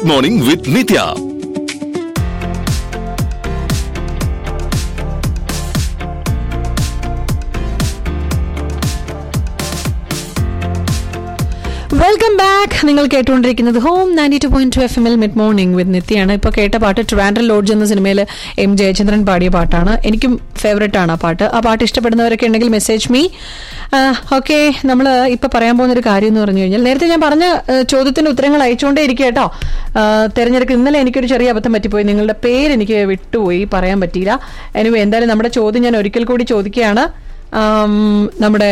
mid morning with Nithya welcome back നിങ്ങൾ കേട്ടുകൊണ്ടിരിക്കുന്നത് home ninety two point two F എമ്മിൽ mid morning with നിത്യാണ് ഇപ്പോൾ കേട്ട പാട്ട് ട്രാൻഡ്രൽ ലോഡ്ജ് എന്ന സിനിമയിൽ എം ജയചന്ദ്രൻ പാടിയ പാട്ടാണ് എനിക്കും ഫേവറേറ്റ് ആണ് ആ പാട്ട് ആ പാട്ട് ഇഷ്ടപ്പെടുന്നവരൊക്കെ ഉണ്ടെങ്കിൽ മെസ്സേജ് മീ ഓക്കെ നമ്മൾ ഇപ്പോൾ പറയാൻ പോകുന്ന ഒരു കാര്യം എന്ന് പറഞ്ഞു കഴിഞ്ഞാൽ നേരത്തെ ഞാൻ പറഞ്ഞ ആ, ചോദ്യത്തിന് ഉത്തരങ്ങൾ അയച്ചുകൊണ്ടേ ഇരിക്കുക കേട്ടോ തിരഞ്ഞെടുക്കുക ഇന്നലെ എനിക്കൊരു ചെറിയ അബദ്ധം പറ്റിപ്പോയി നിങ്ങളുടെ പേര് എനിക്ക് വിട്ടുപോയി പറയാൻ പറ്റിയില്ല എനിവേ എന്തായാലും നമ്മുടെ ചോദ്യം ഞാൻ ഒരിക്കൽ കൂടി ചോദിക്കുകയാണ് ആം, നമ്മുടെ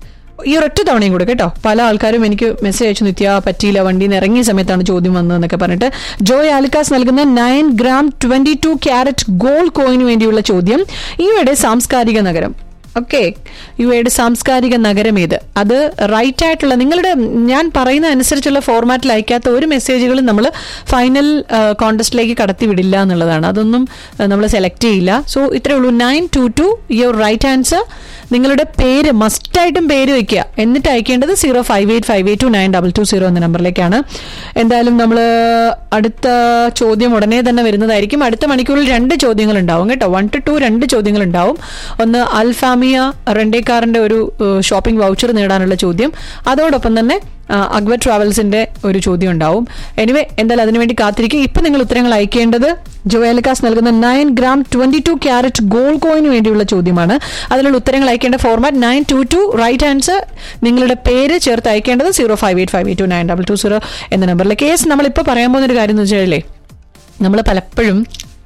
ഈ ഒരൊറ്റ തവണയും കൂടെ കേട്ടോ പല ആൾക്കാരും എനിക്ക് മെസ്സേജ് അയച്ചു നിത്യ പറ്റിയില്ല വണ്ടിയിൽ നിന്ന് ഇറങ്ങിയ സമയത്താണ് ചോദ്യം വന്നതെന്നൊക്കെ പറഞ്ഞിട്ട് ജോയ് ആലിക്കാസ് നൽകുന്ന nine gram twenty two carat gold കോയിന് വേണ്ടിയുള്ള ചോദ്യം ഇവയുടെ സാംസ്കാരിക നഗരം ഓക്കെ യുഎയുടെ സാംസ്കാരിക നഗരം ഏത് അത് റൈറ്റ് ആയിട്ടുള്ള നിങ്ങളുടെ ഞാൻ പറയുന്ന അനുസരിച്ചുള്ള ഫോർമാറ്റിൽ അയക്കാത്ത ഒരു മെസ്സേജുകളും നമ്മൾ ഫൈനൽ കോൺടെസ്റ്റിലേക്ക് കടത്തി വിടില്ല എന്നുള്ളതാണ് അതൊന്നും നമ്മൾ സെലക്ട് ചെയ്യില്ല സോ ഇത്രയേ ഉള്ളൂ nine two two your right answer നിങ്ങളുടെ പേര് മസ്റ്റായിട്ടും പേര് വെക്കുക എന്നിട്ട് അയക്കേണ്ടത് zero five eight five eight two nine double two zero എന്ന നമ്പറിലേക്കാണ് എന്തായാലും നമ്മൾ അടുത്ത ചോദ്യം ഉടനെ തന്നെ വരുന്നതായിരിക്കും അടുത്ത മണിക്കൂറിൽ രണ്ട് ചോദ്യങ്ങൾ ഉണ്ടാവും കേട്ടോ വൺ ടു ടു രണ്ട് ചോദ്യങ്ങൾ ഉണ്ടാവും ഒന്ന് അൽഫാമിയ റെണ്ടേക്കാറിന്റെ ഒരു ഷോപ്പിംഗ് വൗച്ചർ നേടാനുള്ള ചോദ്യം അതോടൊപ്പം തന്നെ ആ, അക്ബർ ട്രാവൽസിന്റെ ഒരു ചോദ്യം ഉണ്ടാവും എനിവേ എന്തായാലും അതിനുവേണ്ടി കാത്തിരിക്കും ഇപ്പൊ നിങ്ങൾ ഉത്തരങ്ങൾ അയക്കേണ്ടത് ജോയലിക്കാസ് നൽകുന്ന nine gram twenty two carat gold കോയിന് വേണ്ടിയുള്ള ചോദ്യമാണ് അതിനുള്ള ഉത്തരങ്ങൾ അയക്കേണ്ട format nine two two right answer നിങ്ങളുടെ പേര് ചേർത്ത് അയക്കേണ്ടത് zero five eight five eight two nine double two zero എന്ന നമ്പറിൽ കേസ് നമ്മളിപ്പോൾ പറയാൻ പോകുന്ന ഒരു കാര്യം എന്ന് വെച്ചാലേ നമ്മൾ പലപ്പോഴും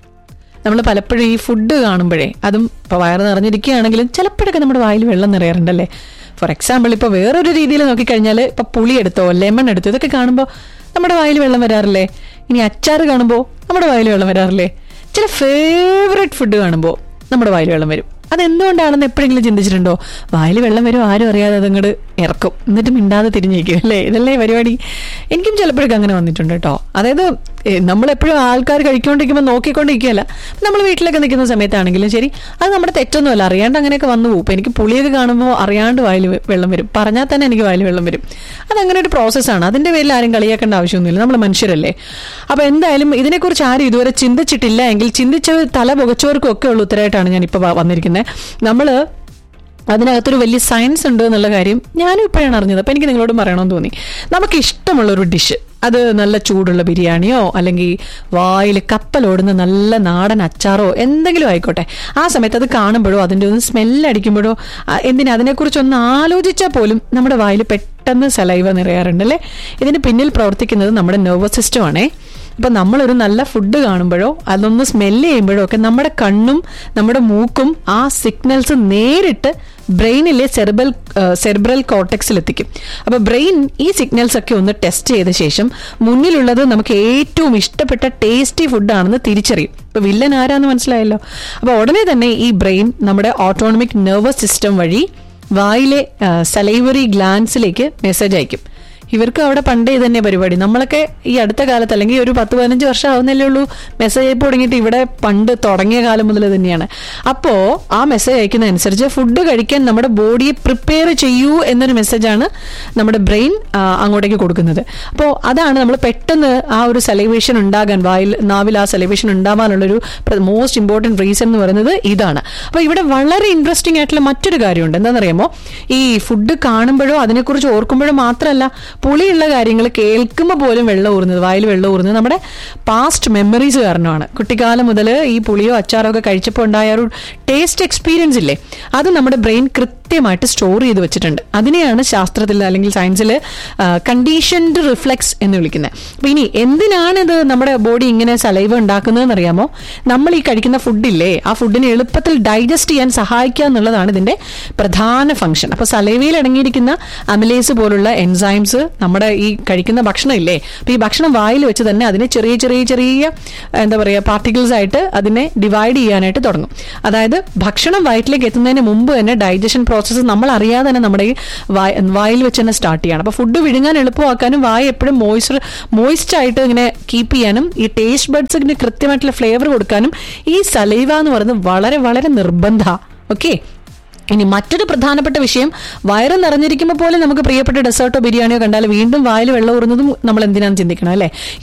നമ്മൾ പലപ്പോഴും ഈ ഫുഡ് കാണുമ്പോഴേ അതും ഇപ്പോൾ വയറ് നിറഞ്ഞിരിക്കുകയാണെങ്കിലും ചിലപ്പോഴൊക്കെ നമ്മുടെ വായിൽ വെള്ളം നിറയാറുണ്ടല്ലേ ഫോർ എക്സാമ്പിൾ ഇപ്പോൾ വേറൊരു രീതിയിൽ നോക്കിക്കഴിഞ്ഞാൽ ഇപ്പോൾ പുളി എടുത്തോ ലെമൺ എടുത്തോ ഇതൊക്കെ കാണുമ്പോൾ നമ്മുടെ വായിൽ വെള്ളം വരാറില്ലേ ഇനി അച്ചാർ കാണുമ്പോൾ നമ്മുടെ വായിൽ വെള്ളം വരാറില്ലേ ചില ഫേവറേറ്റ് ഫുഡ് കാണുമ്പോൾ നമ്മുടെ വായിൽ വെള്ളം വരും അതെന്തുകൊണ്ടാണെന്ന് എപ്പോഴെങ്കിലും ചിന്തിച്ചിട്ടുണ്ടോ വായിൽ വെള്ളം വരും ആരും അറിയാതെ അതങ്ങോട്ട് ഇറക്കും എന്നിട്ട് മിണ്ടാതെ തിരിഞ്ഞേക്കും അല്ലേ ഇതല്ലേ പരിപാടി എനിക്കും ചിലപ്പോഴൊക്കെ അങ്ങനെ വന്നിട്ടുണ്ട് കേട്ടോ അതായത് ഏ, നമ്മളെപ്പോഴും ആൾക്കാർ കഴിച്ചുകൊണ്ടിരിക്കുമ്പോൾ നോക്കിക്കൊണ്ടിരിക്കുകയല്ല നമ്മൾ വീട്ടിലൊക്കെ നിൽക്കുന്ന സമയത്താണെങ്കിലും ശരി അത് നമ്മുടെ തെറ്റൊന്നുമല്ല അറിയാണ്ട് അങ്ങനെയൊക്കെ വന്നു പോകും ഇപ്പം എനിക്ക് പുളിയൊക്കെ കാണുമ്പോൾ അറിയാണ്ട് വായിൽ വെ- വെള്ളം വരും പറഞ്ഞാൽ തന്നെ എനിക്ക് വായിൽ വെള്ളം വരും അതങ്ങനെ ഒരു പ്രോസസ്സാണ് അതിന്റെ പേരിൽ ആരും കളിയാക്കേണ്ട ആവശ്യമൊന്നുമില്ല നമ്മൾ മനുഷ്യരല്ലേ അപ്പോൾ എന്തായാലും ഇതിനെക്കുറിച്ച് ആരും ഇതുവരെ ചിന്തിച്ചിട്ടില്ല എങ്കിൽ ചിന്തിച്ച് തല പുകച്ചവർക്കും ഒക്കെ ഉള്ള ഉത്തരമായിട്ടാണ് ഞാൻ ഇപ്പോൾ വന്നിരിക്കുന്നത് നമ്മൾ അതിനകത്തൊരു വലിയ സയൻസ് ഉണ്ട് എന്നുള്ള കാര്യം ഞാനും ഇപ്പോഴാണ് അറിഞ്ഞത് അപ്പം എനിക്ക് നിങ്ങളോട് പറയണമെന്ന് തോന്നി നമുക്ക് ഇഷ്ടമുള്ള ഒരു ഡിഷ് അത് നല്ല ചൂടുള്ള ബിരിയാണിയോ അല്ലെങ്കിൽ വായിൽ കപ്പലോടുന്ന നല്ല നാടൻ അച്ചാറോ എന്തെങ്കിലും ആയിക്കോട്ടെ ആ സമയത്ത് അത് കാണുമ്പോഴോ അതിൻ്റെ ഒന്ന് സ്മെല്ലടിക്കുമ്പോഴോ ആ, എന്തിനാ അതിനെക്കുറിച്ചൊന്ന് ആലോചിച്ചാൽ പോലും നമ്മുടെ വായിൽ പെട്ടെന്ന് സലൈവ നിറയാറുണ്ട് അല്ലേ ഇതിന് പിന്നിൽ പ്രവർത്തിക്കുന്നത് നമ്മുടെ നെർവസ് സിസ്റ്റം ആണേ അപ്പം നമ്മളൊരു നല്ല ഫുഡ് കാണുമ്പോഴോ അതൊന്ന് സ്മെല്ല് ചെയ്യുമ്പോഴോ ഒക്കെ നമ്മുടെ കണ്ണും നമ്മുടെ മൂക്കും ആ സിഗ്നൽസ് നേരിട്ട് ബ്രെയിനിലെ സെർബൽ സെർബ്രൽ കോർട്ടെക്സിൽ എത്തിക്കും അപ്പോൾ ബ്രെയിൻ ഈ സിഗ്നൽസ് ഒക്കെ ഒന്ന് ടെസ്റ്റ് ചെയ്ത ശേഷം മുന്നിലുള്ളത് നമുക്ക് ഏറ്റവും ഇഷ്ടപ്പെട്ട ടേസ്റ്റി ഫുഡാണെന്ന് തിരിച്ചറിയും ഇപ്പൊ വില്ലൻ ആരാന്ന് മനസ്സിലായല്ലോ അപ്പോൾ ഉടനെ തന്നെ ഈ ബ്രെയിൻ നമ്മുടെ ഓട്ടോണമിക് നെർവസ് സിസ്റ്റം വഴി വായിലെ സലൈവറി ഗ്ലാൻസിലേക്ക് മെസ്സേജ് അയക്കും ഇവർക്ക് അവിടെ പണ്ടേ ഇത് തന്നെ പരിപാടി നമ്മളൊക്കെ ഈ അടുത്ത കാലത്ത് അല്ലെങ്കിൽ ഒരു പത്ത് പതിനഞ്ച് വർഷം ആവുന്നല്ലേ ഉള്ളൂ മെസ്സേജ് അയപ്പ് തുടങ്ങിയിട്ട് ഇവിടെ പണ്ട് തുടങ്ങിയ കാലം മുതൽ തന്നെയാണ് അപ്പോൾ ആ മെസ്സേജ് അയക്കുന്ന അനുസരിച്ച് ഫുഡ് കഴിക്കാൻ നമ്മുടെ ബോഡിയെ പ്രിപ്പയർ ചെയ്യൂ എന്നൊരു മെസ്സേജാണ് നമ്മുടെ ബ്രെയിൻ അങ്ങോട്ടേക്ക് കൊടുക്കുന്നത് അപ്പോൾ അതാണ് നമ്മൾ പെട്ടെന്ന് ആ ഒരു സെലിബ്രേഷൻ ഉണ്ടാകാൻ വായിൽ നാവിൽ ആ സെലിബ്രേഷൻ ഉണ്ടാവാനുള്ളൊരു മോസ്റ്റ് ഇമ്പോർട്ടൻറ്റ് റീസൺ എന്ന് പറയുന്നത് ഇതാണ് അപ്പോൾ ഇവിടെ വളരെ ഇൻട്രസ്റ്റിംഗ് ആയിട്ടുള്ള മറ്റൊരു കാര്യമുണ്ട് എന്താണെന്നറിയാമോ ഈ ഫുഡ് കാണുമ്പോഴോ അതിനെക്കുറിച്ച് ഓർക്കുമ്പോഴോ മാത്രമല്ല പുളിയുള്ള കാര്യങ്ങൾ കേൾക്കുമ്പോൾ പോലും വെള്ളം ഊറുന്നത് വായിൽ വെള്ളം ഊറുന്നത് നമ്മുടെ പാസ്റ്റ് മെമ്മറീസ് കാരണമാണ് കുട്ടിക്കാലം മുതൽ ഈ പുളിയോ അച്ചാറോ ഒക്കെ കഴിച്ചപ്പോൾ ഉണ്ടായ ഒരു ടേസ്റ്റ് എക്സ്പീരിയൻസ് ഇല്ലേ അത് നമ്മുടെ ബ്രെയിൻ കൃത്യമായിട്ട് സ്റ്റോർ ചെയ്ത് വെച്ചിട്ടുണ്ട് അതിനെയാണ് ശാസ്ത്രത്തിൽ അല്ലെങ്കിൽ സയൻസിൽ കണ്ടീഷൻഡ് റിഫ്ലെക്സ് എന്ന് വിളിക്കുന്നത് അപ്പോൾ ഇനി എന്തിനാണ് ഇത് നമ്മുടെ ബോഡി ഇങ്ങനെ സലൈവ ഉണ്ടാക്കുന്നതെന്ന് അറിയാമോ നമ്മൾ ഈ കഴിക്കുന്ന ഫുഡില്ലേ ആ ഫുഡിനെ എളുപ്പത്തിൽ ഡൈജസ്റ്റ് ചെയ്യാൻ സഹായിക്കുക എന്നുള്ളതാണ് ഇതിന്റെ പ്രധാന ഫംഗ്ഷൻ അപ്പോൾ സലൈവയിൽ അടങ്ങിയിരിക്കുന്ന അമിലേസ് പോലുള്ള എൻസൈംസ് നമ്മുടെ ഈ കഴിക്കുന്ന ഭക്ഷണം ഇല്ലേ അപ്പോൾ ഈ ഭക്ഷണം വായിൽ വെച്ച് തന്നെ അതിനെ ചെറിയ ചെറിയ ചെറിയ എന്താ പറയുക പാർട്ടിക്കിൾസ് ആയിട്ട് അതിനെ ഡിവൈഡ് ചെയ്യാനായിട്ട് തുടങ്ങും അതായത് ഭക്ഷണം വയറ്റിലേക്ക് എത്തുന്നതിന് മുമ്പ് തന്നെ ഡൈജഷൻ പ്രോസസ്സ് നമ്മൾ അറിയാതെ തന്നെ നമ്മുടെ ഈ വായ- വായിൽ വെച്ച് തന്നെ സ്റ്റാർട്ട് ചെയ്യണം അപ്പോൾ ഫുഡ് വിഴുങ്ങാൻ എളുപ്പമാക്കാനും വായ എപ്പോഴും മോയ്സ്ചർ മോയ്സ്റ്റ് ആയിട്ട് ഇങ്ങനെ കീപ്പ് ചെയ്യാനും ഈ ടേസ്റ്റ് ബഡ്സിന് കൃത്യമായിട്ടുള്ള ഫ്ലേവർ കൊടുക്കാനും ഈ സലൈവ എന്ന് പറയുന്നത് വളരെ വളരെ നിർബന്ധ ഓക്കെ ഇനി മറ്റൊരു പ്രധാനപ്പെട്ട വിഷയം വയറ് നിറഞ്ഞിരിക്കുമ്പോൾ പോലും നമുക്ക് പ്രിയപ്പെട്ട ഡെസേർട്ടോ ബിരിയാണിയോ കണ്ടാൽ വീണ്ടും വായിൽ വെള്ളം ഊറുന്നതും നമ്മൾ എന്തിനാന്ന് ചിന്തിക്കണം അല്ലേ